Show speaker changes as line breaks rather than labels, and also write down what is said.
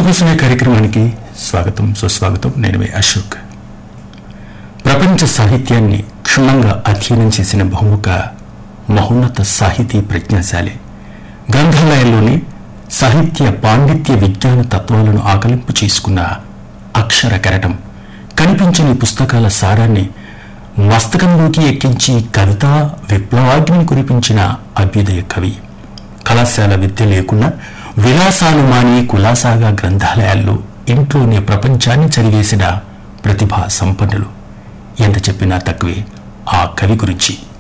కోసమే కార్యక్రమానికి స్వాగతం సుస్వాగతం నేను మీ అశోక్ ప్రపంచ సాహిత్యాన్ని క్షుణ్ణంగా అధ్యయనం చేసిన బహుముఖ మహోన్నత సాహితీ ప్రజ్ఞాశాలి గ్రంథాలయంలోని సాహిత్య పాండిత్య విజ్ఞాన తత్వాలను ఆకలింపు చేసుకున్న అక్షర కెరటం కనిపించని పుస్తకాల సారాన్ని మస్తకంలోకి ఎక్కించి కవితా విప్లవాగ్ని కురిపించిన అభ్యుదయ కవి కళాశాల విద్య లేకుండా విలాసాలు మాని కులాసాగా గ్రంథాలయాల్లో ఇంట్లోనే ప్రపంచాన్ని చదివేసిన ప్రతిభా సంపన్నులు ఎంత చెప్పినా తక్కువే ఆ కవి గురించి